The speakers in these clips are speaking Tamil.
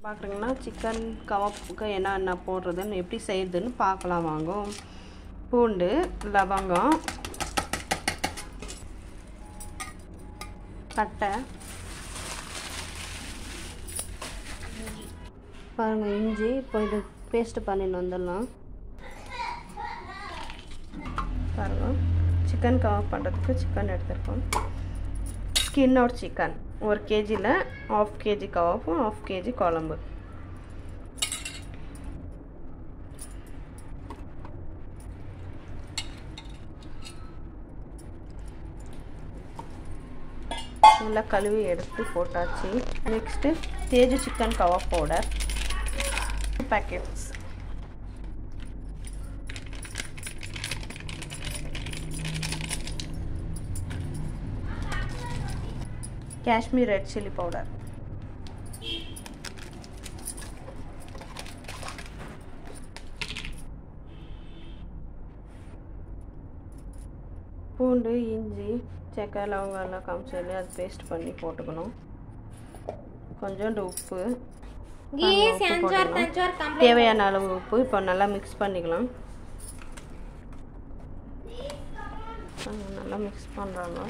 பார்க்குறீங்கன்னா சிக்கன் கவாப்புக்கு என்னென்ன போடுறதுன்னு எப்படி செய்கிறதுன்னு பார்க்கலாம் வாங்க பூண்டு லவங்கம் பட்டை பாருங்கள் இஞ்சி இப்போ இது பேஸ்ட்டு பண்ணிட்டு வந்துடலாம் பாருங்கள் சிக்கன் கவாப் பண்ணுறதுக்கு சிக்கன் எடுத்துருக்கோம் ஸ்கின் அவுட் சிக்கன் ஒரு கேஜியில் ஆஃப் கேஜி கவாப்பும் ஆஃப் கேஜி குழம்பு நல்லா கழுவி எடுத்து போட்டாச்சு நெக்ஸ்ட்டு தேஜு chicken kebab powder packets Kashmir red chilli powder பூண்டு இஞ்சி செக்கை லவங்கம் எல்லாம் காமிச்சது அது பேஸ்ட் பண்ணி போட்டுக்கணும் கொஞ்சோண்டு உப்பு Guys, உப்பு Anjor, போட்டுக்கலாம். Tanjor, complete. தேவையான அளவு உப்பு இப்போ நல்லா மிக்ஸ் பண்ணிக்கலாம் ஆ, நல்லா மிக்ஸ் பண்ணுறாங்க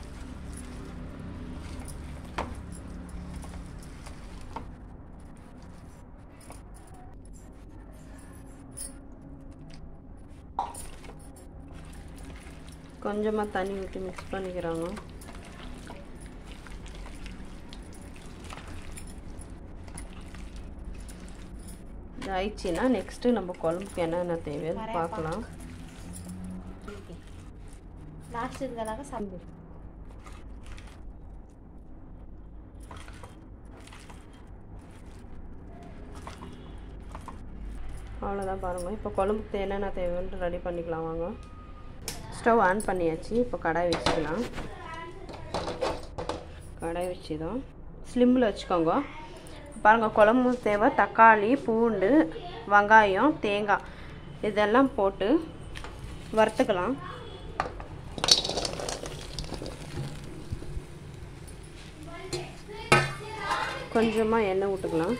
கொஞ்சமாக தண்ணி ஊற்றி மிக்ஸ் பண்ணிக்கிறாங்க இது ஆயிடுச்சுன்னா நெக்ஸ்ட்டு நம்ம குழம்புக்கு என்னென்ன தேவைன்னு பார்க்கலாம் లాస్ట్ ఇదిగలాగా సబ్బు அவ்வளோதான் பாருங்கள் இப்போ குழம்புக்கு என்னென்ன தேவைன்னு ரெடி பண்ணிக்கலாம் வாங்க ஸ்டவ் ஆன் பண்ணியாச்சு இப்போ கடாய் வச்சுக்கலாம் கடாய் வச்சுதான் ஸ்லிம்மில் வச்சுக்கோங்க பாருங்கள் குழம்பு தேவை தக்காளி பூண்டு வெங்காயம் தேங்காய் இதெல்லாம் போட்டு வறுத்துக்கலாம் கொஞ்சமாக எண்ணெய் விட்டுக்கலாம்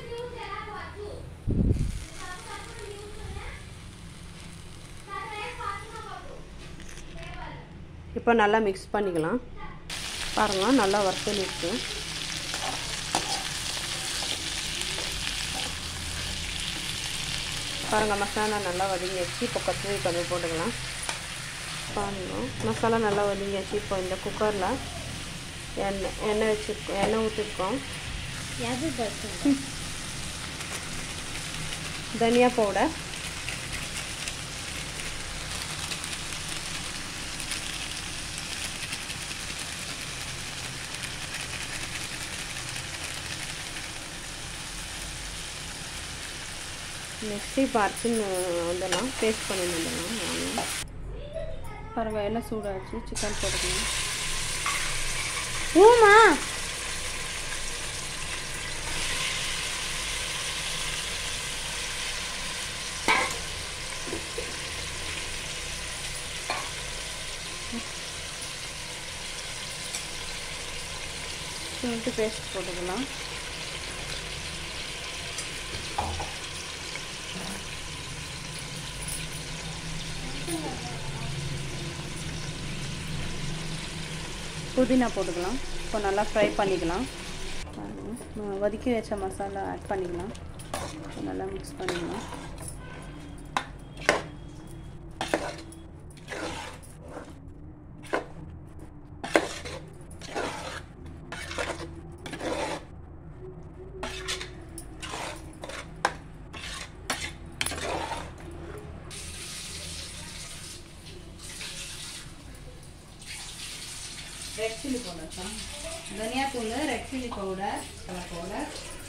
இப்போ நல்லா மிக்ஸ் பண்ணிக்கலாம் பாருங்கள் நல்லா வறுத்தலிருக்கு பாருங்கள் மசாலா நல்லா வதங்கியாச்சு இப்போ கொத்தமல்லி கொஞ்சம் போட்டுக்கலாம் பாருங்க மசாலா நல்லா வதங்கியாச்சு இப்போ இந்த குக்கரில் எண்ணெய் எண்ணெய் வச்சுருக்கோம் எண்ணெய் ஊற்றிருக்கோம் యాభై పర్సెంట్ தனியா பவுடர் நெக்ஸ்ட் இப்போ அரைச்சின்னு வந்துடலாம் பேஸ்ட் பண்ணி வந்துடலாம் வாங்க பாருங்கள் எண்ணெய் சூடாச்சு சிக்கன் போட்டுக்கணும் ஊமா சொல்லிட்டு பேஸ்ட் போட்டுக்கலாம் புதினா போட்டுக்கலாம் இப்போ நல்லா ஃப்ரை பண்ணிக்கலாம் பாருங்க, நம்ம வதக்கி வச்ச மசாலா ஆட் பண்ணிக்கலாம் இப்போ நல்லா மிக்ஸ் பண்ணிக்கலாம் ரெட் சில்லி பவுடர் தான் தனியா தூள் red chilli powder colour powder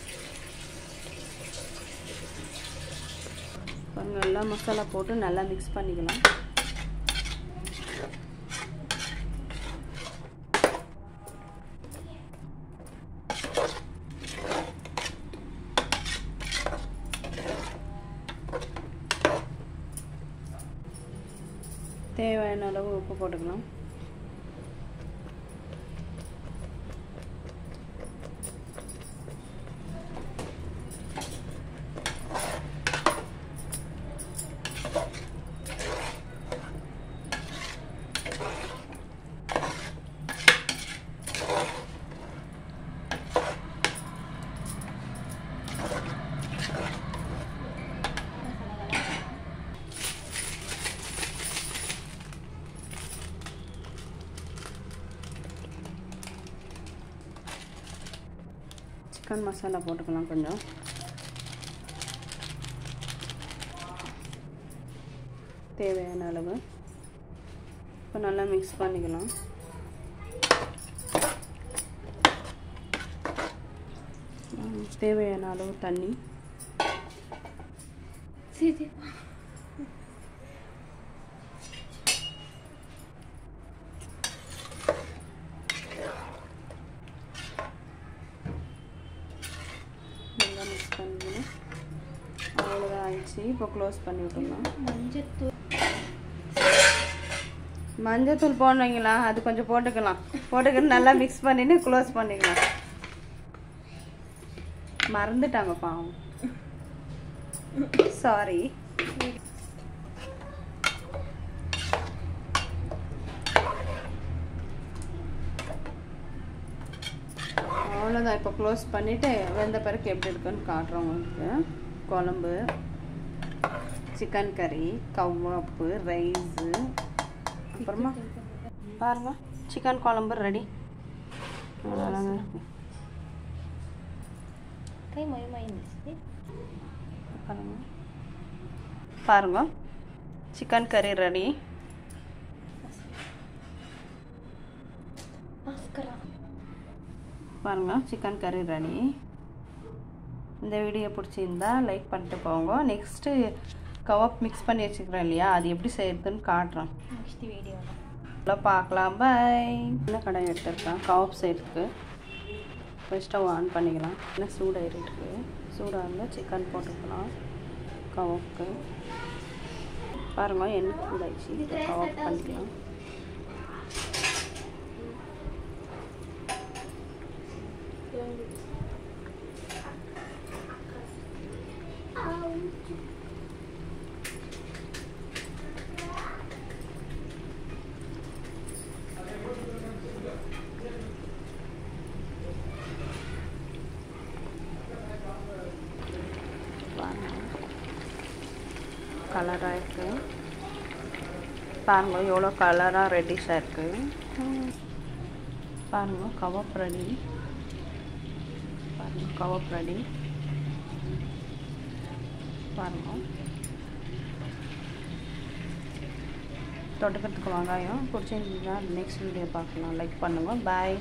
பாருங்க எல்லாம் மசாலா போட்டு நல்லா மிக்ஸ் பண்ணிக்கலாம் தேவையான அளவு உப்பு போட்டுக்கலாம் சிக்கன் மசாலா போட்டுக்கலாம் கொஞ்சம் தேவையான அளவு இப்போ நல்லா மிக்ஸ் பண்ணிக்கலாம் ம், தேவையான அளவு தண்ணி சரி நல்லா மிக்ஸ் பண்ணிக்கணும் அவ்வளோதான் ஆயிடுச்சு இப்போ க்ளோஸ் பண்ணி விட்டுடலாம் மஞ்சத்தூள் மஞ்சத்தூள் போடுவீங்களா அது கொஞ்சம் போட்டுக்கலாம் போட்டுக்கிட்டு நல்லா மிக்ஸ் பண்ணிட்டு க்ளோஸ் பண்ணிக்கலாம் மறந்துட்டாங்க பாவம் சாரி அவ்வளோதான் இப்போ க்ளோஸ் பண்ணிவிட்டு வெந்த பிறகு எப்படி இருக்குன்னு காட்டுறோம் உங்களுக்கு குழம்பு சிக்கன் கறி கவ்வாப்பு ரைஸு அப்புறமா பாருங்க சிக்கன் குழம்பு ரெடி அவ்வளோதாங்க இருக்கு கை மயமாயிருந்துச்சு பாருங்க பாருங்க சிக்கன் கறி ரெடி மஸ்கரா பாருங்க சிக்கன் கறி ரெடி இந்த வீடியோ பிடிச்சிருந்தா லைக் பண்ணிட்டு போங்க நெக்ஸ்ட்டு கவாப் மிக்ஸ் பண்ணி வச்சுக்கிறேன் இல்லையா அது எப்படி செய்யறதுன்னு காட்டுறேன் நெக்ஸ்ட் வீடியோவில் நல்லா பார்க்கலாம் பாய் என்ன கடாய் எடுத்துருக்கேன் கவாப் செய்யறதுக்கு ஃபஸ்ட் ஸ்டவ் ஆன் பண்ணிக்கலாம் என்ன சூடாயிருக்கு சூடாக இருந்தால் சிக்கன் போட்டுக்கலாம் கவாப்க்கு பாருங்க எண்ணெய் சூடாயிடுச்சு இப்போ கவாப் பண்ணிக்கலாம் பாருங்க கலராக இருக்கு பாருங்க எவ்வளோ கலராக ரெட்டிஷாக இருக்கு பாருங்க கவாப் ரெடி பாருங்க கவாப் ரெடி பாருங்க தொட்டுக்கிறதுக்கு வெங்காயம் பிடிச்சிருந்தீங்கன்னா நெக்ஸ்ட் வீடியோ பார்க்கலாம் லைக் பண்ணுங்க பாய்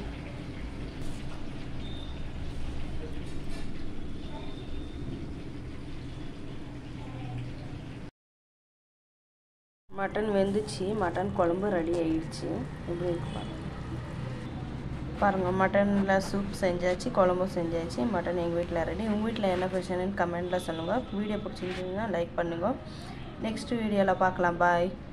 மட்டன் வெந்துச்சு மட்டன் குழம்பு ரெடி ஆயிடுச்சு எப்படி இருக்கு பாருங்க பாருங்கள் மட்டனில் சூப் செஞ்சாச்சு குழம்பும் செஞ்சாச்சு மட்டன் எங்கள் வீட்டில் ரெடி உங்கள் வீட்டில் என்ன பிரச்சனைன்னு கமெண்ட்டில் சொல்லுங்கள் வீடியோ பிடிச்சிருந்தீங்கன்னா லைக் பண்ணுங்கள் நெக்ஸ்ட் வீடியோவில் பார்க்கலாம் பாய்